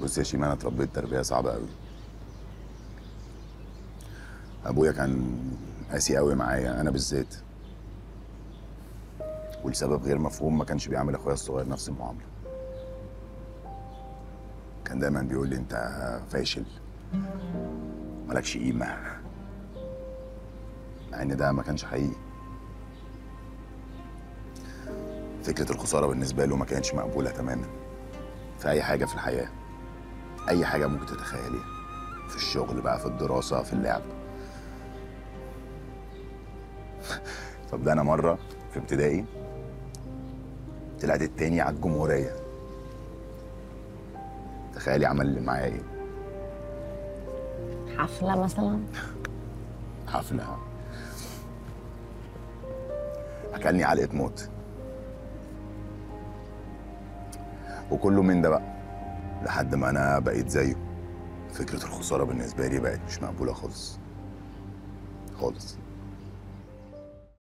بص يا شيماء انا اتربيت تربيه صعبه قوي ابويا كان قاسي قوي معايا انا بالذات ولسبب غير مفهوم ما كانش بيعامل اخويا الصغير نفس المعامله كان دايما بيقول لي انت فاشل مالكش قيمه مع ان ده ما كانش حقيقي فكره الخساره بالنسبه له ما كانتش مقبوله تماما في اي حاجه في الحياه اي حاجه ممكن تتخيليها في الشغل بقى في الدراسه في اللعب طب ده انا مره في ابتدائي طلعت التاني على الجمهوريه تخيلي عمل لي معايا ايه حفلة مثلا حفله اكلني علقه موت وكله من ده بقى لحد ما انا بقيت زيه فكره الخساره بالنسبه لي بقت مش مقبوله خالص خالص